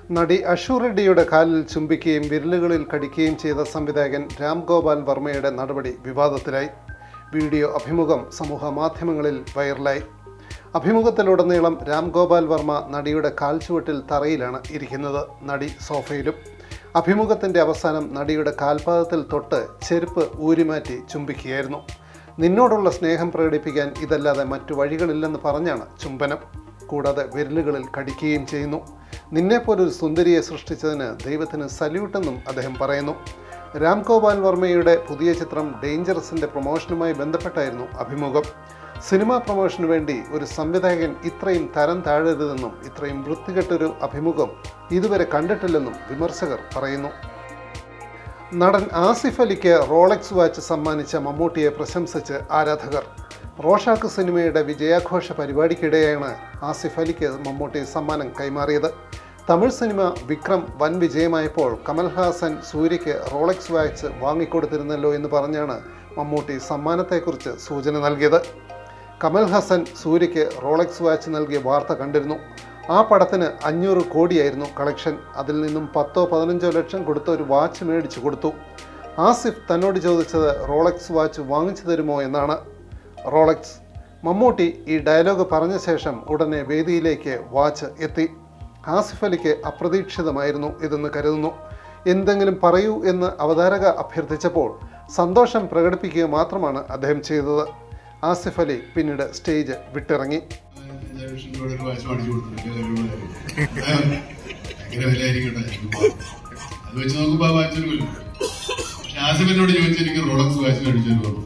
നടി അഷു റെഡ്ഡിയുടെ കാലിൽ ചുംബിക്കുകയും വിരലുകളിൽ കടിക്കുകയും ചെയ്ത സംവിധായകൻ രാം ഗോപാൽ വർമ്മയുടെ നടപടി വിവാദത്തിലായി വീഡിയോ അഭിമുഖം സമൂഹ മാധ്യമങ്ങളിൽ വൈറലായി അഭിമുഖത്തിലുടനീളം രാം ഗോപാൽ വർമ്മ നടിയുടെ കാൽച്ചുവട്ടിൽ തറയിലാണ് ഇരിക്കുന്നത് നടി സോഫയിലും അഭിമുഖത്തിൻ്റെ അവസാനം നടിയുടെ കാൽപാദത്തിൽ തൊട്ട് ചെരുപ്പ് ഊരിമാറ്റി ചുംബിക്കുകയായിരുന്നു നിന്നോടുള്ള സ്നേഹം പ്രകടിപ്പിക്കാൻ ഇതല്ലാതെ മറ്റു വഴികളില്ലെന്ന് പറഞ്ഞാണ് ചുംബനം കൂടാതെ വിരലുകളിൽ കടിക്കുകയും ചെയ്യുന്നു നിന്നെപ്പോലൊരു സുന്ദരിയെ സൃഷ്ടിച്ചതിന് ദൈവത്തിന് സല്യൂട്ടെന്നും അദ്ദേഹം പറയുന്നു രാം ഗോപാൽ വർമ്മയുടെ പുതിയ ചിത്രം ഡേഞ്ചറസിൻ്റെ പ്രൊമോഷനുമായി ബന്ധപ്പെട്ടായിരുന്നു അഭിമുഖം സിനിമാ പ്രൊമോഷന് വേണ്ടി ഒരു സംവിധായകൻ ഇത്രയും തരം താഴരുതെന്നും ഇത്രയും വൃത്തികെട്ടൊരു അഭിമുഖം ഇതുവരെ കണ്ടിട്ടില്ലെന്നും വിമർശകർ പറയുന്നു നടൻ ആസിഫ് അലിക്ക് റോളക്സ് വാച്ച് സമ്മാനിച്ച മമ്മൂട്ടിയെ പ്രശംസിച്ച് ആരാധകർ റോഷാക്ക് സിനിമയുടെ വിജയാഘോഷ പരിപാടിക്കിടെയാണ് ആസിഫ് അലിക്ക് മമ്മൂട്ടി സമ്മാനം കൈമാറിയത് തമിഴ് സിനിമ വിക്രം വൻ വിജയമായപ്പോൾ കമൽഹാസൻ സൂര്യയ്ക്ക് റോളക്സ് വാച്ച് വാങ്ങിക്കൊടുത്തിരുന്നല്ലോ എന്ന് പറഞ്ഞാണ് മമ്മൂട്ടി സമ്മാനത്തെക്കുറിച്ച് സൂചന നൽകിയത് കമൽഹാസൻ സൂര്യയ്ക്ക് റോളക്സ് വാച്ച് നൽകിയ വാർത്ത കണ്ടിരുന്നു ആ പടത്തിന് അഞ്ഞൂറ് കോടിയായിരുന്നു കളക്ഷൻ അതിൽ നിന്നും പത്തോ പതിനഞ്ചോ ലക്ഷം കൊടുത്ത ഒരു വാച്ച് മേടിച്ചു കൊടുത്തു ആസിഫ് തന്നോട് ചോദിച്ചത് റോളക്സ് വാച്ച് വാങ്ങിച്ചു തരുമോ എന്നാണ് റോളക്സ് മമ്മൂട്ടി ഈ ഡയലോഗ് പറഞ്ഞ ശേഷം ഉടനെ വേദിയിലേക്ക് വാച്ച് എത്തി ആസിഫ് അലിക്ക് അപ്രതീക്ഷിതമായിരുന്നു ഇതെന്ന് കരുതുന്നു എന്തെങ്കിലും പറയൂ എന്ന് അവതാരക അഭ്യർത്ഥിച്ചപ്പോൾ സന്തോഷം പ്രകടിപ്പിക്കുക മാത്രമാണ് അദ്ദേഹം ചെയ്തത് ആസിഫ് അലി പിന്നീട് സ്റ്റേജ് വിട്ടിറങ്ങി ടെലിവിഷനിലൂടെ ഒരു വാച്ച് മേടിച്ചു കൊടുത്തിട്ടുണ്ട് ഭയങ്കര വിലയായിരിക്കട്ടെ അത് വെച്ച് നോക്കുമ്പോ ആ വാച്ചിന് വില പക്ഷെ ആസിഫിനോട് ചോദിച്ചാൽ എനിക്ക് റോളക്സ് വാച്ച് മേടിച്ചു തരുമോ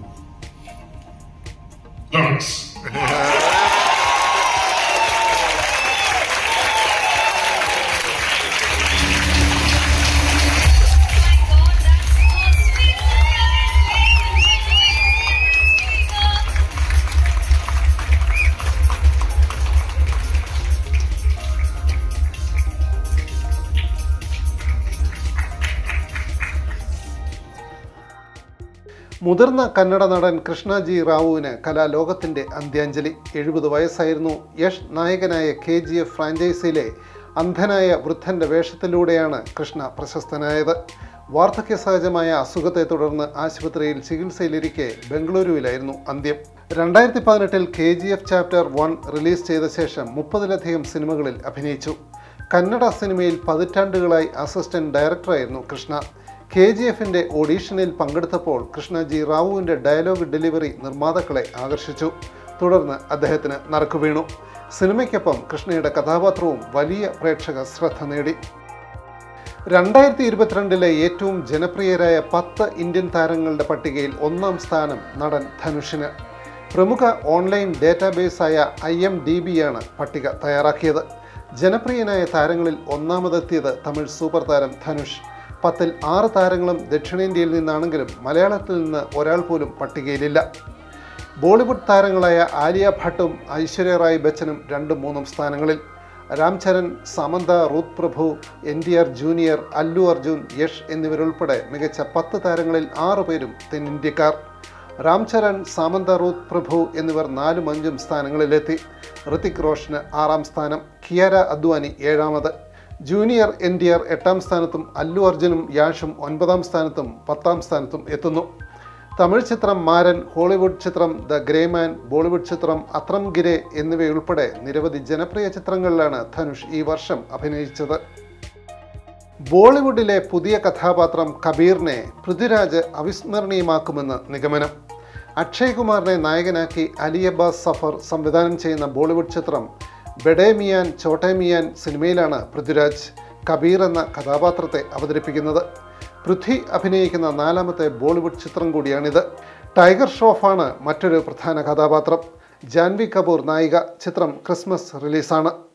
റോളക്സ് മുതിർന്ന കന്നഡ നടൻ കൃഷ്ണജി റാവുവിന് കലാലോകത്തിൻ്റെ അന്ത്യാഞ്ജലി എഴുപത് വയസ്സായിരുന്നു യഷ് നായകനായ കെ ജി എഫ് ഫ്രാഞ്ചൈസിയിലെ അന്ധനായ വൃദ്ധൻ്റെ വേഷത്തിലൂടെയാണ് കൃഷ്ണ പ്രശസ്തനായത് വാർദ്ധക്യ സഹജമായ അസുഖത്തെ തുടർന്ന് ആശുപത്രിയിൽ ചികിത്സയിലിരിക്കെ ബംഗളൂരുവിലായിരുന്നു അന്ത്യം രണ്ടായിരത്തി പതിനെട്ടിൽ K G F chapter one release ചെയ്ത ശേഷം മുപ്പതിലധികം സിനിമകളിൽ അഭിനയിച്ചു കന്നഡ സിനിമയിൽ പതിറ്റാണ്ടുകളായി അസിസ്റ്റന്റ് ഡയറക്ടറായിരുന്നു കൃഷ്ണ കെ ജി എഫിൻ്റെ ഓഡീഷനിൽ പങ്കെടുത്തപ്പോൾ കൃഷ്ണജി റാവുവിൻ്റെ ഡയലോഗ് ഡെലിവറി നിർമ്മാതാക്കളെ ആകർഷിച്ചു തുടർന്ന് അദ്ദേഹത്തിന് നറുക്കു വീണു സിനിമയ്ക്കൊപ്പം കൃഷ്ണയുടെ കഥാപാത്രവും വലിയ പ്രേക്ഷക ശ്രദ്ധ നേടി രണ്ടായിരത്തി ഇരുപത്തിരണ്ടിലെ ഏറ്റവും ജനപ്രിയരായ പത്ത് ഇന്ത്യൻ താരങ്ങളുടെ പട്ടികയിൽ ഒന്നാം സ്ഥാനം നടൻ ധനുഷിന് പ്രമുഖ ഓൺലൈൻ ഡേറ്റാബേസായ ഐ എം ഡി ബിയാണ് പട്ടിക തയ്യാറാക്കിയത് ജനപ്രിയനായ താരങ്ങളിൽ ഒന്നാമതെത്തിയത് തമിഴ് സൂപ്പർ താരം ധനുഷ് പത്തിൽ ആറ് താരങ്ങളും ദക്ഷിണേന്ത്യയിൽ നിന്നാണെങ്കിലും മലയാളത്തിൽ നിന്ന് ഒരാൾ പോലും പട്ടികയിലില്ല ബോളിവുഡ് താരങ്ങളായ ആലിയ ഭട്ടും ഐശ്വര്യ റായ് ബച്ചനും രണ്ടും മൂന്നും സ്ഥാനങ്ങളിൽ Ram Charan Samantha Ruth Prabhu N T R junior Allu Arjun Yash എന്നിവരുൾപ്പെടെ മികച്ച പത്ത് താരങ്ങളിൽ ആറു പേരും തെന്നിന്ത്യക്കാർ രാംചരൺ സാമന്ത റൂത്ത് പ്രഭു എന്നിവർ നാലും അഞ്ചും സ്ഥാനങ്ങളിലെത്തി ഋതിക് റോഷന് ആറാം സ്ഥാനം കിയാര അദ്വാനി ഏഴാമത് ജൂനിയർ എൻ ഡി ആർ എട്ടാം സ്ഥാനത്തും അല്ലു അർജുനും യാഷും ഒൻപതാം സ്ഥാനത്തും പത്താം സ്ഥാനത്തും എത്തുന്നു തമിഴ് ചിത്രം മാരൻ ഹോളിവുഡ് ചിത്രം ദ ഗ്രേമാൻ ബോളിവുഡ് ചിത്രം അത്രം ഗിരെ എന്നിവയുൾപ്പെടെ നിരവധി ജനപ്രിയ ചിത്രങ്ങളിലാണ് ധനുഷ് ഈ വർഷം അഭിനയിച്ചത് ബോളിവുഡിലെ പുതിയ കഥാപാത്രം കബീറിനെ പൃഥ്വിരാജ് അവിസ്മരണീയമാക്കുമെന്ന് നിഗമനം അക്ഷയ് കുമാറിനെ നായകനാക്കി അലി അബ്ബാസ് സഫർ സംവിധാനം ചെയ്യുന്ന ബോളിവുഡ് ചിത്രം ബെഡേ മിയാൻ ചോട്ടെ മിയാൻ സിനിമയിലാണ് പൃഥ്വിരാജ് കബീർ എന്ന കഥാപാത്രത്തെ അവതരിപ്പിക്കുന്നത് പൃഥ്വി അഭിനയിക്കുന്ന നാലാമത്തെ ബോളിവുഡ് ചിത്രം കൂടിയാണിത് ടൈഗർ ഷ്രോഫാണ് മറ്റൊരു പ്രധാന കഥാപാത്രം ജാൻവി കപൂർ നായിക ചിത്രം ക്രിസ്മസ് റിലീസാണ്